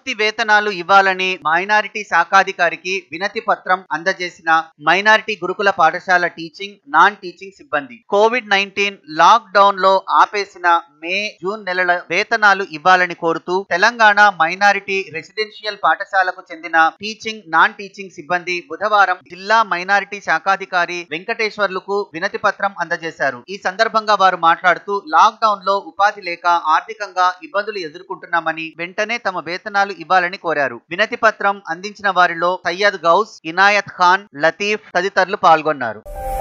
పూర్తి వేతనాలు ఇవ్వాలని మైనారిటీ శాఖాధికారికి వినతి పత్రం అందజేసిన మైనారిటీ గురుకుల పాఠశాల టీచింగ్ నాన్ టీచింగ్ సిబ్బంది కోవిడ్ నైన్టీన్ లాక్ డౌన్ లో ఆపేసిన మే జూన్ నెలల వేతనాలు ఇవ్వాలని కోరుతూ తెలంగాణ మైనారిటీ రెసిడెన్షియల్ పాఠశాలకు చెందిన టీచింగ్ నాన్ టీచింగ్ సిబ్బంది బుధవారం జిల్లా మైనారిటీ శాఖాధికారి వెంకటేశ్వర్లకు వినతి పత్రం అందజేశారు ఈ సందర్భంగా వారు మాట్లాడుతూ లాక్ డౌన్ లో ఉపాధి లేక ఆర్థికంగా ఇబ్బందులు ఎదుర్కొంటున్నామని వెంటనే తమ వేతనాలు ఇవ్వాలని కోరారు వినతి పత్రం అందించిన వారిలో సయ్యద్ గౌస్ ఇనాయత్ ఖాన్ లతీఫ్ తదితరులు పాల్గొన్నారు